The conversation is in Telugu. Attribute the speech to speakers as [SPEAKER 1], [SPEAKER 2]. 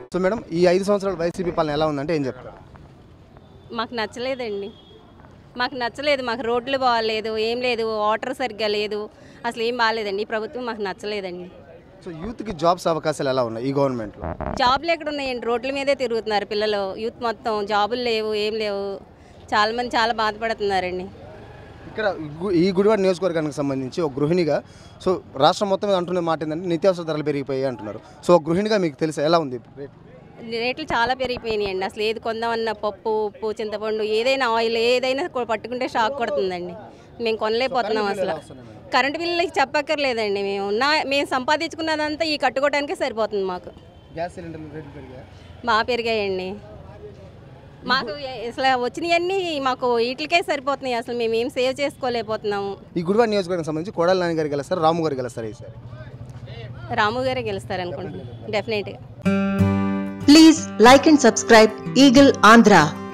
[SPEAKER 1] సో మేడం ఈ ఐదు సంవత్సరాల వైసీపీ పాలన ఎలా ఉందంటే ఏం చెప్తారు
[SPEAKER 2] మాకు నచ్చలేదండి మాకు నచ్చలేదు మాకు రోడ్లు బాగాలేదు ఏం లేదు వాటర్ సరిగ్గా లేదు అసలు ఏం బాగాలేదండి ఈ ప్రభుత్వం మాకు నచ్చలేదండి
[SPEAKER 1] సో యూత్కి జాబ్స్ అవకాశాలు ఎలా ఉన్నాయి ఈ గవర్నమెంట్లో
[SPEAKER 2] జాబులు ఎక్కడ ఉన్నాయండి రోడ్ల మీదే తిరుగుతున్నారు పిల్లలు యూత్ మొత్తం జాబులు లేవు ఏం లేవు చాలామంది చాలా బాధపడుతున్నారండి
[SPEAKER 1] ఇక్కడ ఈ గు- ఈ గుడివాడ నియోజకవర్గానికి సంబంధించి ఒక గృహిణిగా సో రాష్ట్రం మొత్తం మీద అంటున్న మాట ఏంటంటే నిత్యావసర ధరలు పెరిగిపోయాయి అంటున్నారు సో ఒక గృహిణిగా మీకు తెలుసా ఎలా ఉంది రేట్
[SPEAKER 2] రేట్లు చాలా పెరిగిపోయినాయండి అసలు ఏది కొందామన్న పప్పు ఉప్పు చింతపండు ఏదైనా ఆయిల్ ఏదైనా కొ- పట్టుకుంటే షాక్ కొడుతుందండి మేము కొనలేకపోతున్నాం అసలు కరెంటు బిల్లులకి చెప్పక్కర్లేదండి మేము ఉన్న మేము సంపాదించుకున్నదంతా ఈ కట్టుకోవడానికే సరిపోతుంది మాకు
[SPEAKER 1] గ్యాస్ సిలిండర్లు రేట్లు పెరిగాయి
[SPEAKER 2] బాగా పెరిగాయండి మాకు ఏ- అసలు వచ్చినవన్నీ మాకు వీటికే సరిపోతున్నాయి అసలు మేము ఏం సేవ్ చేసుకోలేకపోతున్నాము
[SPEAKER 1] ఈ గుడివాడ నియోజకవర్గానికి సంబంధించి కోడల నాని గారు గెలుస్తారు రాము గారు గెలుస్తారు ఈసారి
[SPEAKER 2] రాము గారే గెలుస్తారు అనుకుంటున్నాను డెఫినెట్గా
[SPEAKER 3] Please like and subscribe Eagle Andhra